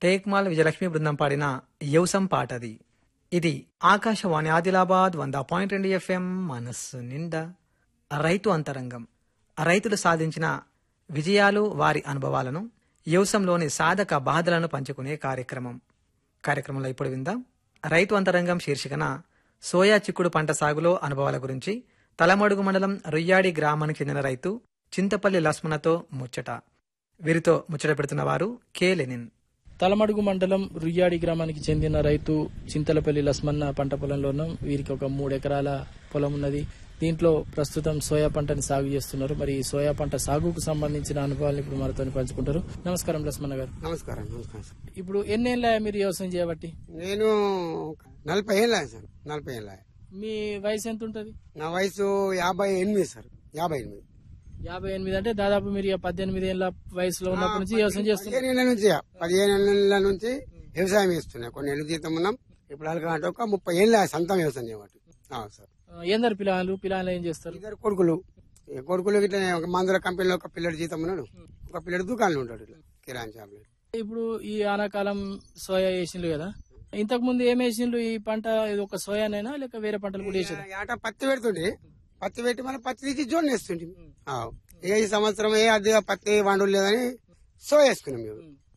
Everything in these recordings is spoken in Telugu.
టేక్మాల్ విజయలక్ష్మి బృందం పాడిన యవసం పాటది ఇది ఆకాశవాణి ఆదిలాబాద్ వంద పాయింట్ రెండు ఎఫ్ఎం మనస్సు నిండా రైతు అంతరంగం రైతులు సాధించిన విజయాలు వారి అనుభవాలను యవసంలోని సాధక బాధలను పంచుకునే కార్యక్రమం కార్యక్రమంలో ఇప్పుడు విందాం రైతు అంతరంగం శీర్షికన సోయా చిక్కుడు పంట సాగులో అనుభవాల గురించి తలమడుగు మండలం రుయ్యాడి గ్రామానికి చెందిన రైతు చింతపల్లి లక్ష్మణతో ముచ్చట వీరితో ముచ్చట పెడుతున్న వారు కె లెనిన్ తలమడుగు మండలం రుయ్యాడి గ్రామానికి చెందిన రైతు చింతలపల్లి లస్మన్న పంట పొలంలో ఉన్నాం వీరికి ఒక మూడు ఎకరాల పొలం ఉన్నది దీంట్లో ప్రస్తుతం సోయా పంటని సాగు చేస్తున్నారు మరి ఈ సోయా పంట సాగుకు సంబంధించిన అనుభవాలను ఇప్పుడు మనతో పంచుకుంటారు నమస్కారం లస్మన్న గారు నమస్కారం నమస్కారం సార్ ఇప్పుడు ఎన్నేళ్ళ మీరు వ్యవసాయం చేయబట్టి నేను నలభై ఏళ్ళ సార్ నలభై ఏళ్ళ మీ వయసు ఎంత ఉంటది నా వయసు యాభై ఎనిమిది సార్ యాభై ఎనిమిది యాభై ఎనిమిది అంటే దాదాపు మీరు ఇక పద్దెనిమిది ఏళ్ళ వయసులో ఉన్నప్పటి నుంచి వ్యవసాయం చేస్తున్నారు పదిహేను ఏళ్ళ నుంచి పదిహేను ఏళ్ళ నుంచి వ్యవసాయం చేస్తున్నా కొన్ని ఏళ్ళు జీతం ఉన్నాం ఇప్పుడు అలాగంటే ఒక ముప్పై ఏళ్ళ సొంతం వ్యవసాయం చేయబట్టి ఆ, సార్ ఆ, ఎందరు పిల్లలు పిల్లలు ఏం చేస్తారు ఇద్దరు కొడుకులు ఈ కొడుకులు ఇట్లా ఒక మందుల కంపెనీలో ఒక పిల్లడు జీతం ఉన్నాడు ఒక పిల్లడు దుకాణంలో ఉంటాడు ఇట్లా కిరాణా షాప్లో ఇప్పుడు ఈ ఆనాకాలం సోయా వేసిండ్రు కదా ఇంతకు ముందు ఏం వేసిండ్రు ఈ పంట ఇది ఒక సోయానైనా లేక వేరే పంటలు కూడా వేసారు ఆట పత్తి పెడుతుండే పత్తి పెట్టి మళ్ళీ పత్తి తీసి జోన్ వేస్తుండే ఆ, ఇక ఈ సంవత్సరం ఏ అద్దెగా పత్తి వండు లేదని సో వేసుకున్నాం మేము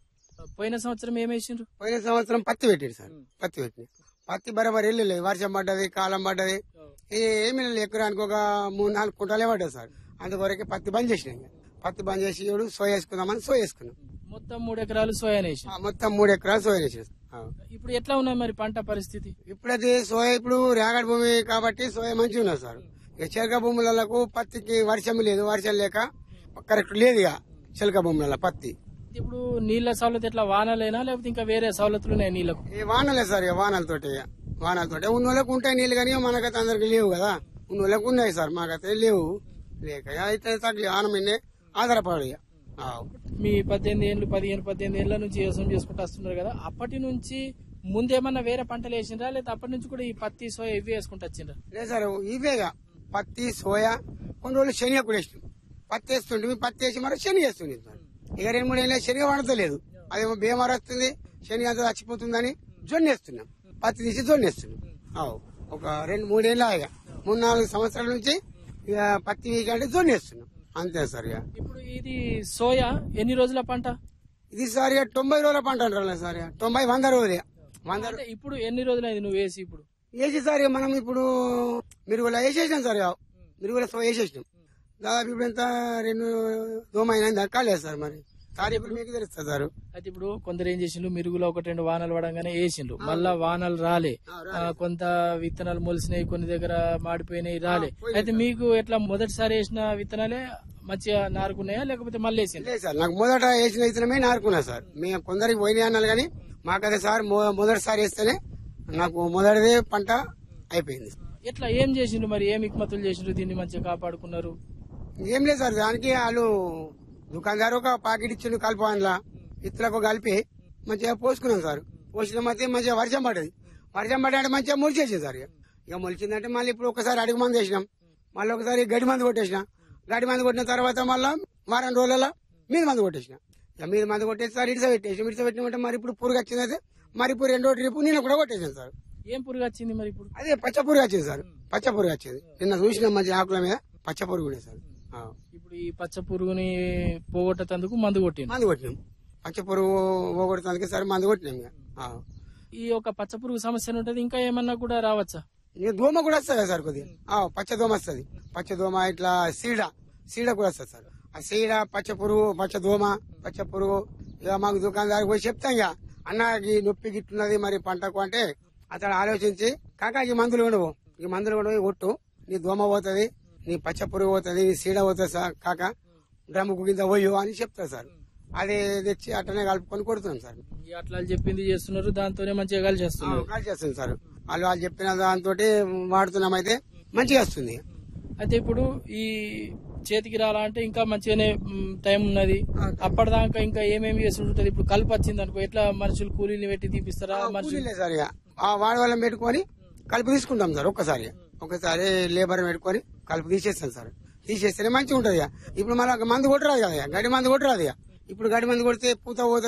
పోయిన సంవత్సరం ఏం వేసిండ్రు పోయిన సంవత్సరం పత్తి పెట్టాడు సార్ పత్తి పెట్టిన పత్తి బరాబర్ వెళ్ళలేదు వర్షం పడ్డది కాలం పడ్డది ఏ- ఏమీ లేదు ఎకరానికి ఒక మూడు నాలుగు కుంటాలే పడ్డది సార్ అందుకొరకే పత్తి బంద్ చేసినాం ఇంకా. పత్తి బంద్ చేసి ఇప్పుడు సో వేసుకుందామని సో వేసుకున్నాం మొత్తం మూడు ఎకరాలు సోయాని వేసి ఆ, మొత్తం మూడు ఎకరాలు సో వేసేసాం ఆ. ఇప్పుడు ఎట్లా ఉన్నాయి మరి పంట పరిస్థితి ఇప్పుడు అది సోయ ఇప్పుడు రేగడి భూమి కాబట్టి సోయ మంచిగా ఉన్నది సార్ ఇక చెలక భూములకు పత్తికి వర్షం లేదు వర్షం లేక కరెక్ట్ లేదు ఇక చెలక భూములలో పత్తి ఇప్పుడు నీళ్ల సవలత ఎట్లా వానలేనా లేకపోతే ఇంకా వేరే సవలతులు ఉన్నాయి నీళ్లకు ఈ వానలే సార్ ఇక వానలతోటి ఇక. వానలతోటి ఉన్న వాళ్ళకి ఉంటాయి నీళ్ళు కానీ మనకైతే అందరికి లేవు కదా ఉన్న వాళ్ళకి ఉన్నాయి సార్ మాకైతే లేవు లేక ఇక అయితే తగ్గ ఆన మీదే ఆధారపడి ఇక. ఆ. మీ పద్దెనిమిది ఏళ్ళు పదిహేను పద్దెనిమిది ఏళ్ల నుంచి వ్యవసాయం చేసుకుంటూ వస్తున్నారు కదా అప్పటి నుంచి ముందేమన్నా వేరే పంటలు వేసిండ్రా లేదా అప్పటి నుంచి కూడా ఈ పత్తి సోయా ఇవి వేసుకుంటూ వచ్చిండ్రా లేదు సార్ ఇవే ఇక. పత్తి సోయా కొన్ని రోజులు శనగ కూడా వేసినాం పత్తి వేస్తుంటే పత్తి వేసి మరి శనగ వేస్తుంది సార్ ఇక రెండు మూడు ఏళ్ళ శనగ పడతలేదు అదేమో బీమార్ వస్తుంది శనగ అంతా చచ్చిపోతుందని జొన్న వేస్తున్నాం పత్తి తీసి జొన్న వేస్తున్నాం ఆవు. ఒక రెండు మూడేళ్ళ ఇక మూడు నాలుగు సంవత్సరాల నుంచి ఇక పత్తి వీకంటే జొన్న వేస్తున్నాం అంతే సార్ ఇక ఇప్పుడు ఇది సోయా ఎన్ని రోజుల పంట ఇది సార్ ఇక తొంభై రోజుల పంట అంటారు సార్ ఇక తొంభై వంద రోజులు ఇక. వంద అంటే ఇప్పుడు ఎన్ని రోజులైంది నువ్వు వేసి ఇప్పుడు వేసి సార్ ఇక మనం ఇప్పుడు మీరు కూడా వేసేసాం సార్ ఇక. మీరు కూడా సో వేసేసినాం దాదాపు ఇప్పుడు ఎంత రెండు దోమ అయినా దక్కాలేదు సార్ మరి సార్ ఇప్పుడు మీకు తెలుస్తుంది సార్ అయితే ఇప్పుడు కొందరు ఏం చేసిండ్రు మిరుగులో ఒకటి రెండు వానలు పడంగానే వేసిండ్రు మళ్ళా వానలు రాలే ఆ, కొంత విత్తనాలు మొలిసినాయి కొన్ని దగ్గర మాడిపోయినాయి రాలే అయితే మీకు ఎట్లా మొదటిసారి వేసిన విత్తనాలే మంచిగా నారుకున్నాయా లేకపోతే మళ్ళీ వేసిండ్రు లేదు సార్ నాకు మొదట వేసిన ఇతనమే నారుకున్నా సార్ మేము కొందరికి పోయినాయి అన్నారు కానీ మాకదే సార్ మొ- మొదటిసారి వేస్తేనే నాకు మొదటిదే పంట అయిపోయింది ఎట్లా ఏం చేసిండ్రు మరి ఏం ఇక్మతులు చేసిండ్రు దీన్ని మంచిగా కాపాడుకున్నారు ఏం లేదు సార్ దానికి వాళ్ళు దుకాణదారు ఒక పాకెట్ ఇచ్చిండు కలుపు అందులో ఇత్తలకు కలిపి మంచిగా పోసుకున్నాం సార్ పోసిన మధ్య మంచిగా వర్షం పడ్డది వర్షం పడ్డాలంటే మంచిగా మొలిచేసింది సార్ ఇక. ఇక మొలిచిందంటే మళ్ళీ ఇప్పుడు ఒకసారి అడుగు మంది వేసినాం మళ్ళీ ఒకసారి గడి మంది కొట్టేసిన గడి మంది కొట్టిన తర్వాత మళ్ళీ వారం రోజులలో మీద మంది కొట్టేసిన ఇక మీద మంది కొట్టేసి సార్ ఇడిస పెట్టేసి ఇడిస పెట్టినమంటే మరి ఇప్పుడు పురుగు వచ్చిందైతే మరి ఇప్పుడు రెండో ట్రిప్ నేను కూడా కొట్టేసాను సార్ ఏం పురుగు వచ్చింది మరి ఇప్పుడు అదే పచ్చ పురుగు వచ్చింది సార్ పచ్చ పురుగు వచ్చింది నిన్న చూసిన మంచి ఆకుల మీద పచ్చ పురుగు ఉండే సార్ ఆ. ఇప్పుడు ఈ పచ్చ పురుగుని పోగొట్టేందుకు మందు కొట్టిండు మందు కొట్టినాం పచ్చ పురుగు పోగొడుతుంది సరే మందు కొట్టినాం ఇక. ఆ. ఈ యొక్క పచ్చ పురుగు సమస్య ఉంటది ఇంకా ఏమన్నా కూడా రావచ్చా ఇక దోమ కూడా వస్తుంది సార్ కొద్దిగా ఆ, పచ్చ దోమ వస్తుంది పచ్చ దోమ ఇట్లా సీడ సీడ కూడా వస్తుంది సార్ ఆ సీడ పచ్చ పురుగు పచ్చ దోమ పచ్చ పురుగు ఇక మాకు దుకాణదారికి పోయి చెప్తాం ఇక అన్న ఈ నొప్పి గిట్టున్నది మరి పంటకు అంటే అతను ఆలోచించి కాకా ఈ మందులు ఉండవు ఈ మందులు కూడా పోయి కొట్టు నీ దోమ పోతుంది నీ పచ్చ పురుగు పోతుంది నీ సీడ పోతుంది సార్ కాక డ్రమ్ముకు కింద పోయు అని చెప్తారు సార్ అది తెచ్చి అట్లనే కలుపుకొని కొడుతున్నాం సార్ ఈ అట్లా చెప్పింది చేస్తున్నారు దాంతోనే మంచిగా కలిసి చేస్తున్నారు కాల్ చేస్తుంది సార్ వాళ్ళు వాళ్ళు చెప్పిన దాంతో వాడుతున్నాం అయితే మంచిగా వస్తుంది అయితే ఇప్పుడు ఈ చేతికి రాలంటే ఇంకా మంచిగానే మ్, టైం ఉన్నది అప్పటిదాకా ఇంకా ఏమేమి చేసి ఉంటుంది ఇప్పుడు కలుపు వచ్చింది అనుకో ఎట్లా మనుషులు కూలీని పెట్టి తీపిస్తారా మనుషులు కూలీలే సార్ ఇక ఆ వాడి వాళ్ళని పెట్టుకొని కలుపు తీసుకుంటాం సార్ ఒక్కసారి ఒకసారి లేబర్ పెట్టుకొని కలుపు తీసేస్తాం సార్ తీసేస్తేనే మంచిగా ఉంటది ఇక. ఇప్పుడు మళ్ళీ మందు కొట్టరాదు కదా ఇక. గడి మందు కొట్టరాదు ఇక. ఇప్పుడు గడి మందు కొడితే పూత పోతుంది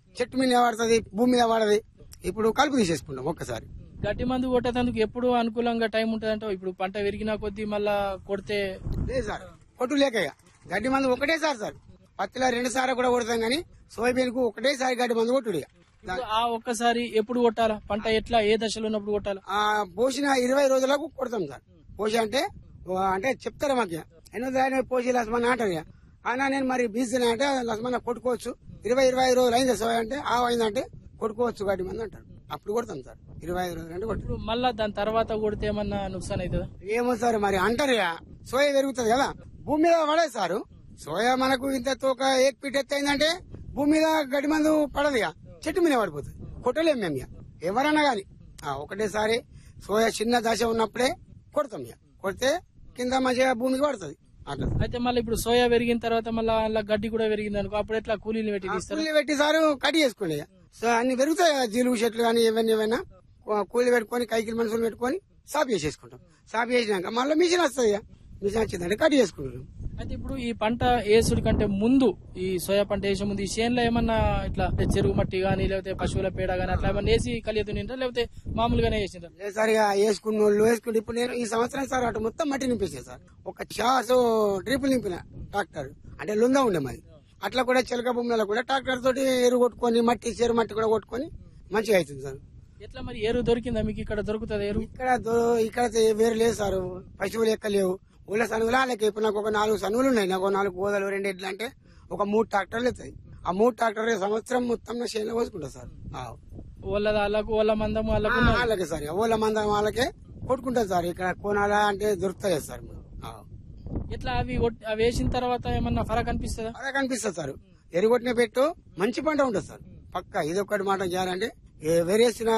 చెట్టు మీద పడుతుంది భూమి మీద పడది ఇప్పుడు కలుపు తీసేసుకుంటాం ఒక్కసారి గడ్డి మందు కొట్టేందుకు ఎప్పుడు అనుకూలంగా టైం ఉంటదంటే ఇప్పుడు పంట విరిగినా కొద్దీ మళ్ళా కొడితే లేదు సార్ కొట్టు లేక ఇక. గడ్డి మందు ఒకటేసారి సార్ పత్తిలో రెండు సార్లు కూడా కొడతాం కానీ సోయాబీన్ కు ఒకటేసారి గడ్డి మందు కొట్టుడు ఇక. ఇప్పుడు ఆ ఒక్కసారి ఎప్పుడు కొట్టాలా పంట ఎట్లా ఏ దశలో ఉన్నప్పుడు కొట్టాలా ఆ పోసిన ఇరవై రోజులకు కొడతాం సార్ పోసి అంటే ఓ అంటే చెప్తారు మాకు ఇక. ఎన్నో దాని పోసి లస్మన్న అంటారు ఇక. అయినా నేను మరి బీసీ అంటే లస్మన్న కొట్టుకోవచ్చు ఇరవై ఇరవై ఐదు రోజులు అయింది సోయా అంటే ఆ అయిందంటే కొట్టుకోవచ్చు గడ్డి మంది అంటారు అప్పుడు కొడతాం సార్ ఇరవై ఐదు రోజులు అంటే కొడతాం ఇప్పుడు మళ్ళా దాని తర్వాత కొడితే ఏమన్నా నుక్సాన్ అవుతుందా ఏమో సార్ మరి అంటారు ఇక. సోయా పెరుగుతుంది కదా భూమి మీద పడేది సారు సోయా మనకు ఇంత తోక ఏక్ పీట్ ఎత్తు అయిందంటే భూమి మీద గడ్డి మందు పడదు ఇక చెట్టు మీద పడిపోతుంది కొట్టలేం మేము ఇక ఎవరన్నా గాని ఆ, ఒకటేసారి సోయా చిన్న దశ ఉన్నప్పుడే కొడతాం ఇక కొడితే కింద మంచిగా భూమికి పడుతుంది అట్లా అయితే మళ్ళీ ఇప్పుడు సోయా పెరిగిన తర్వాత మళ్ళీ అలా గడ్డి కూడా పెరిగింది అనుకో అప్పుడు ఎట్లా కూలీలు పెట్టి తీస్తారు కూలి పెట్టి సారు కట్ చేసుకోండి ఇక. సో అన్ని పెరుగుతాయి కదా, జీలుగు చెట్లు కానీ ఏవన్నీ ఏమైనా కూ- కూలి పెట్టుకొని కైకిలి మనుషులు పెట్టుకొని సాపు చేసేసుకుంటాం సాపు చేసినాక మళ్ళీ మిషన్ వస్తుంది ఇక. మిషన్ వచ్చిందంటే కట్ చేసుకుంటాం అయితే ఇప్పుడు ఈ పంట వేసుడు కంటే ముందు ఈ సోయా పంట వేసే ముందు ఈ చేనులో ఏమన్నా ఇట్లా చెరువు మట్టి గానీ లేకపోతే పశువుల పేడ గానీ అట్లా ఏమన్నా వేసి కలియదు నింటా లేకపోతే మామూలుగానే వేసిండ్రా లేదు సార్ ఇక వేసుకున్న వాళ్ళు వేసుకుంటే ఇప్పుడు నేను ఈ సంవత్సరం సార్ అటు మొత్తం మట్టి నింపేసాను సార్ ఒక చాసు డ్రిపుల్ నింపిన ట్రాక్టర్ అంటే లుందా ఉండే మరి అట్లా కూడా చిలక భూములలో కూడా ట్రాక్టర్ తోటి ఎరువు కొట్టుకొని మట్టి చెరు మట్టి కూడా కొట్టుకొని మంచిగా అవుతుంది సార్ ఎట్లా మరి ఎరువు దొరికిందా మీకు ఇక్కడ దొరుకుతుంది ఎరువు ఇక్కడ దొ- ఇక్కడ తే- వేరు లేదు సార్ పశువులు ఎక్క లేవు ఊళ్ళ సనువులు అలాగే ఇప్పుడు నాకు ఒక నాలుగు సనువులు ఉన్నాయి నాకు ఒక నాలుగు గోదలు రెండు ఎడ్లు అంటే ఒక మూడు ట్రాక్టర్లు అవుతాయి ఆ మూడు ట్రాక్టర్ సంవత్సరం మొత్తం నా చేనులో పోసుకుంటా సార్ ఆ. వాళ్ళ వాళ్ళకు వాళ్ళ మందం ఆ, వాళ్ళకు వాళ్ళకే సార్ ఊళ్ళ మంద వాళ్ళకే కొట్టుకుంటారు సార్ ఇక్కడ కోనాల అంటే దొరుకుతాయి సార్ ఆ. ఎట్లా అవి ఒట్- అవి వేసిన తర్వాత ఏమన్నా ఫరక్ అనిపిస్తుందా అదే కనిపిస్తుంది సార్ ఎరుగొట్టిన పెట్టు మంచి పంట ఉంటుంది సార్ పక్క ఇది ఒకటి మాట చేయాలంటే ఏ వేరేసిన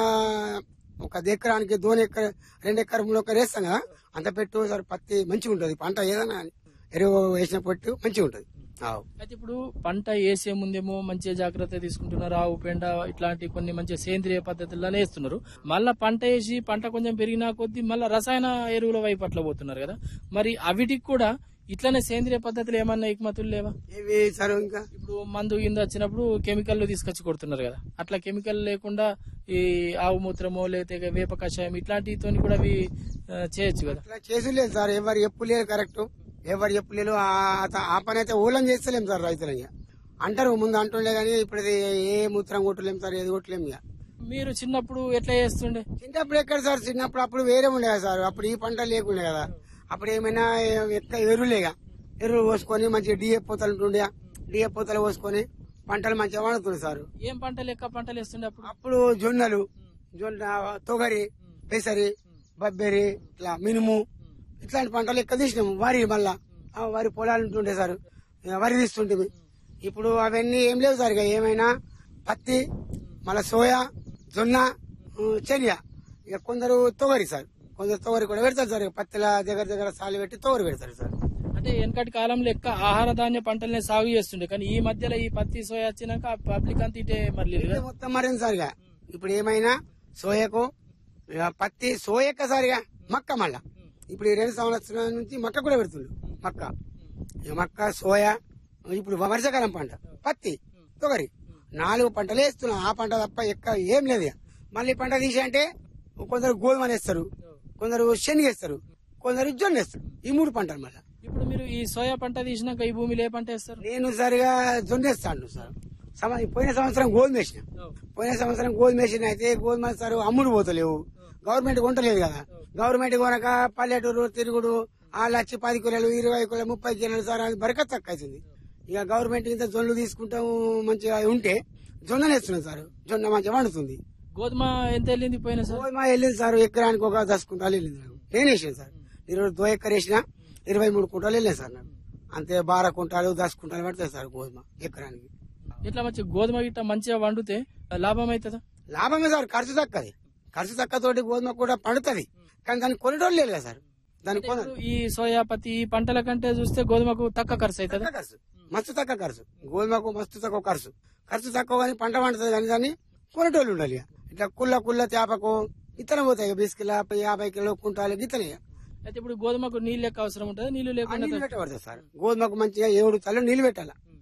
ఒక ఎకరానికి దోని ఎకర రెండు ఎకర మూడు ఎకర వేస్తాం కదా అంత పెట్టు సార్ పత్తి మంచిగా ఉంటుంది పంట ఏదైనా ఎరువు వేసిన పెట్టు మంచిగా ఉంటుంది ఆవు. అయితే ఇప్పుడు పంట వేసే ముందేమో మంచిగా జాగ్రత్త తీసుకుంటున్నారు ఆవు పెండ ఇట్లాంటి కొన్ని మంచి సేంద్రియ పద్ధతుల్లోనే వేస్తున్నారు మళ్ళా పంట వేసి పంట కొంచెం పెరిగినా కొద్దీ మళ్ళా రసాయన ఎరువుల వైపు అట్లా పోతున్నారు కదా మరి అవిటికి కూడా ఇట్లనే సేంద్రియ పద్ధతులు ఏమన్నా ఎగుమతులు లేవా ఏవి సార్ ఇంకా ఇప్పుడు మందు కింద వచ్చినప్పుడు కెమికల్ తీసుకొచ్చి కొడుతున్నారు కదా అట్లా కెమికల్ లేకుండా ఈ ఆవు మూత్రమో లేకపోతే వేప కషాయం ఇట్లాంటితో కూడా అవి ఆ, చేయొచ్చు కదా అట్లా చేసులేదు సార్ ఎవరు ఎప్పు లేదు కరెక్ట్ ఎవరు ఎప్పు లేదు ఆ- ఆ పని అయితే ఊళ్ళని చేస్తలేం సార్ రైతులు అంటారు ముందు అంటుండే కానీ ఇప్పుడు ఇది ఏ మూత్రం కొట్టలేం సార్ ఏది కొట్టలేం ఇక మీరు చిన్నప్పుడు ఎట్లా చేస్తుండే చిన్నప్పుడు ఎక్కడ సార్ చిన్నప్పుడు అప్పుడు వేరే ఉండే కదా సార్ అప్పుడు ఈ పంట లేకుండే కదా అప్పుడు ఏమైనా ఎక్క ఎరువులేగా ఎరువులు పోసుకొని మంచిగా డిఎఫ్ పోతలు ఉంటుండే డిఎఫ్ పోతలు పోసుకొని పంటలు మంచిగా వండుతుండే సార్ ఏం పంటలు ఎక్క పంటలు వేస్తుండే అప్పుడు అప్పుడు జొన్నలు జొన్న తొగరి పెసరి బబ్బెరి ఇట్లా మినుము ఇట్లాంటి పంటలు ఎక్కువ తీసినాము వరి మళ్ళా ఆ వరి పొలాలు ఉంటుండే సార్ ఇక వరి తీస్తుంటే ఇప్పుడు అవన్నీ ఏం లేవు సార్ ఇక ఏమైనా పత్తి మళ్ళా సోయా జొన్న ఉ, శనిగ ఇక కొందరు తొగరి సార్ కొందరు తొగరి కూడా పెడతారు సార్ ఇక పత్తిల దగ్గర దగ్గర సాలు పెట్టి తొగరి పెడతారు సార్ అంటే వెనకటి కాలంలో ఎక్క ఆహార ధాన్య పంటలనే సాగు చేస్తుండే కానీ ఈ మధ్యలో ఈ పత్తి సోయా వచ్చినాక పబ్లిక్ అంతా ఇటే మళ్ళీ ఇది మొత్తం మారింది సార్ ఇక ఇప్పుడు ఏమైనా సోయకు ఇక పత్తి సోయక్క సార్ ఇక మక్క మళ్ళా ఇప్పుడు ఈ రెండు సంవత్సరాల నుంచి మక్క కూడా పెడుతుంది మక్క ఇక మక్క సోయా ఇప్పుడు వర్షాకాలం పంట పత్తి తొగరి నాలుగు పంటలు వేస్తున్నాం ఆ పంట తప్ప ఎక్క ఏం లేదు ఇక. మళ్ళీ పంట తీసి అంటే కొందరు గోధుమ వేస్తారు కొందరు శనగ వేస్తారు కొందరు జొన్న వేస్తారు ఈ మూడు పంటలు మళ్ళీ ఇప్పుడు మీరు ఈ సోయా పంట తీసినాక ఈ భూమిలో ఏ పంట వేస్తారు నేను సరిగా జొన్న వేస్తాను సార్ సమ- పోయిన సంవత్సరం గోధుమ వేసిన పోయిన సంవత్సరం గోధుమ వేసిన అయితే గోధుమ సార్ అమ్ముడు పోతలేవు గవర్నమెంట్ కొంటలేదు కదా గవర్నమెంట్ కొనక పల్లెటూరు తిరుగుడు వాళ్ళు వచ్చి పది కిలోలు ఇరవై కిలోలు ముప్పై కిలోలు సార్ అది బరకత్ తక్కువ అవుతుంది ఇక గవర్నమెంట్ ఇంత జొన్లు తీసుకుంటాం మంచిగా ఉంటే జొన్నలు వేస్తున్నాం సార్ జొన్న మంచిగా వండుతుంది గోధుమ ఎంత వెళ్ళింది పోయిన సార్ గోధుమ వెళ్ళింది సార్ ఎకరానికి ఒక దశ కుంటాలు వెళ్ళింది నాకు నేను వేసాను సార్ ఈరోజు దో ఎక్కర వేసిన ఇరవై మూడు కుంటాలు వెళ్ళాను సార్ నాకు అంతే బార కుంటాలు దశ కుంటాలు పడతాయి సార్ గోధుమ ఎకరానికి ఇట్లా మంచి గోధుమ గిట్ట మంచిగా వండితే లాభం అవుతుందా లాభమే సార్ ఖర్చు తక్కది ఖర్చు తక్కువ తోటి గోధుమ కూడా పండుతుంది కానీ దాన్ని కొనేటోళ్ళు లేదు కదా సార్ దాన్ని కొన ఇప్పుడు ఈ సోయా పత్తి ఈ పంటల కంటే చూస్తే గోధుమకు తక్కువ ఖర్చు అవుతుందా తక్కువ ఖర్చు మస్తు తక్కువ ఖర్చు గోధుమకు మస్తు తక్కువ ఖర్చు ఖర్చు తక్కువ కానీ పంట పండుతుంది కానీ దాన్ని కొనేటోళ్ళు ఉండాలి ఇక. ఇట్లా కుల్ల కుల్ల తేపకు ఇతరం పోతాయి ఇక బిస్కిల యాభై కిలో కుంటాలు గిత్తలే ఇక. అయితే ఇప్పుడు గోధుమకు నీళ్ళు లెక్క అవసరం ఉంటుంది నీళ్లు ఆ లేకుండా నీళ్ళు పెట్టబడతాయి సార్ గోధుమకు మంచిగా ఏడు తల్లు నీళ్ళు పెట్టాలి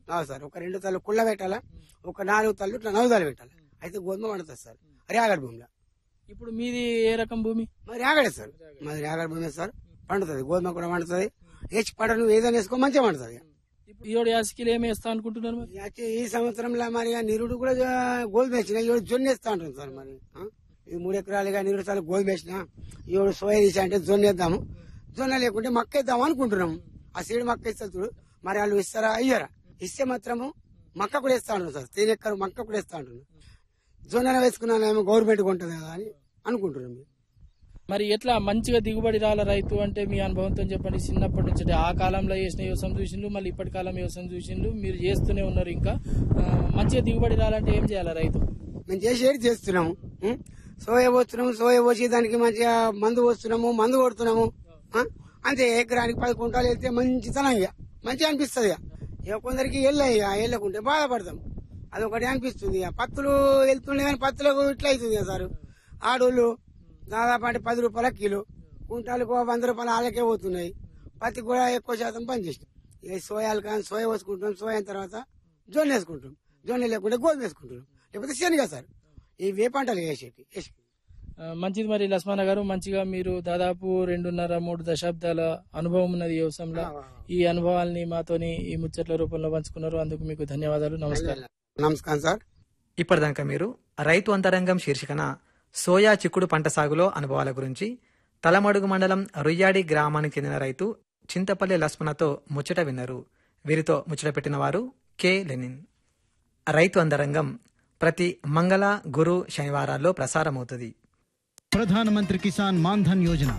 ఆ సార్ ఒక రెండు తల్లు కుళ్ళ పెట్టాలా ఒక నాలుగు తల్లు ఇట్లా నవ్వుదాలు పెట్టాలి అయితే గోధుమ పండుతుంది సార్ రేగడి భూమిలో ఇప్పుడు మీది ఏ రకం భూమి మరి రేగడే సార్ మాది రేగడి భూమి సార్ పండుతుంది గోధుమ కూడా పండుతుంది హెచ్ పంట నువ్వు ఏదైనా వేసుకో మంచిగా పండుతుంది ఇప్పుడు ఈ ఏడు యాసకిలు ఏమి వేస్తా అనుకుంటున్నారు మరి వచ్చి ఈ సంవత్సరంలో మరి ఆ నిరుడు కూడా జ- గోధుమ వేసిన ఈరోజు జొన్న వేస్తా ఉంటుంది సార్ మరి ఆ? ఇది మూడు ఎకరాలుగా నిరుడు సార్లు గోధుమ వేసిన ఈరోజు సోయ తీసా అంటే జొన్న వేద్దాము జొన్న లేకుంటే మక్క వేద్దాం అనుకుంటున్నాము ఆ సీడ్ మక్క ఇస్తారు చూడు మరి వాళ్ళు ఇస్తారా అయ్యారా ఇస్తే మాత్రము మక్క కూడా వేస్తా ఉంటారు సార్ తేనె ఎక్కరు మక్క కూడా వేస్తా ఉంటున్నారు జొన్న వేసుకున్నానేమో గవర్నమెంట్ ఉంటుంది కదా అని అనుకుంటున్నాం మేము. మరి ఎట్లా మంచిగా దిగుబడి రాల రైతు అంటే మీ అనుభవంతో చెప్పండి చిన్నప్పటి నుంచి అంటే ఆ కాలంలో చేసిన వ్యవసాయం చూసిండ్రు మళ్ళీ ఇప్పటి కాలం వ్యవసాయం చూసిండ్రు మీరు చేస్తూనే ఉన్నారు ఇంకా ఆ, మంచిగా దిగుబడి రాలంటే ఏం చేయాలి రైతు మేము చేసేది చేస్తున్నాము ఉం? సోయ పోస్తున్నాము సోయ పోసి దానికి మంచిగా మందు పోస్తున్నాము మందు కొడుతున్నాము ఆ? అంతే ఎకరానికి పది కుంటాలు వెళ్తే మంచితనం ఇక మంచిగా అనిపిస్తుంది ఇక ఇక కొందరికి వెళ్ళాయి ఇక వెళ్ళకుంటే బాధపడతాం అదొకటి అనిపిస్తుంది ఇక పత్తులు వెళ్తుండే కానీ పత్తులకు ఇట్లా అవుతుంది కదా సార్ ఆడోళ్ళు దాదాపు అంటే పది రూపాయల కిలో కుంటాలకు వంద రూపాయలు వాళ్ళకే పోతున్నాయి పత్తి కూడా ఎక్కువ శాతం పని చేసినాం ఇక సోయాలు కానీ సోయ వేసుకుంటాం సోయ అయిన తర్వాత జొన్న వేసుకుంటాం జొన్న లేకుంటే గోధుమ వేసుకుంటున్నాం లేకపోతే శనగ సార్ ఇవే పంటలు వేసేటి వేసి ఆ, మంచిది మరి లక్ష్మణ గారు మంచిగా మీరు దాదాపు రెండున్నర మూడు దశాబ్దాల అనుభవం ఉన్నది ఈ వ్యవసాయంలో ఈ అనుభవాల్ని మాతోని ఈ ముచ్చట్ల రూపంలో పంచుకున్నారు అందుకు మీకు ధన్యవాదాలు నమస్కారం నమస్కారం సార్ ఇప్పటిదాకా మీరు రైతు అంతరంగం శీర్షికన సోయా చిక్కుడు పంట సాగులో అనుభవాల గురించి తలమడుగు మండలం రుయ్యాడి గ్రామానికి చెందిన రైతు చింతపల్లి లక్ష్మణతో ముచ్చట విన్నారు వీరితో ముచ్చట పెట్టిన వారు కె లెనిన్ రైతు అంతరంగం ప్రతి మంగళ గురు శనివారాల్లో ప్రసారమవుతుంది ప్రధానమంత్రి కిసాన్ మాన్ధన్ యోజన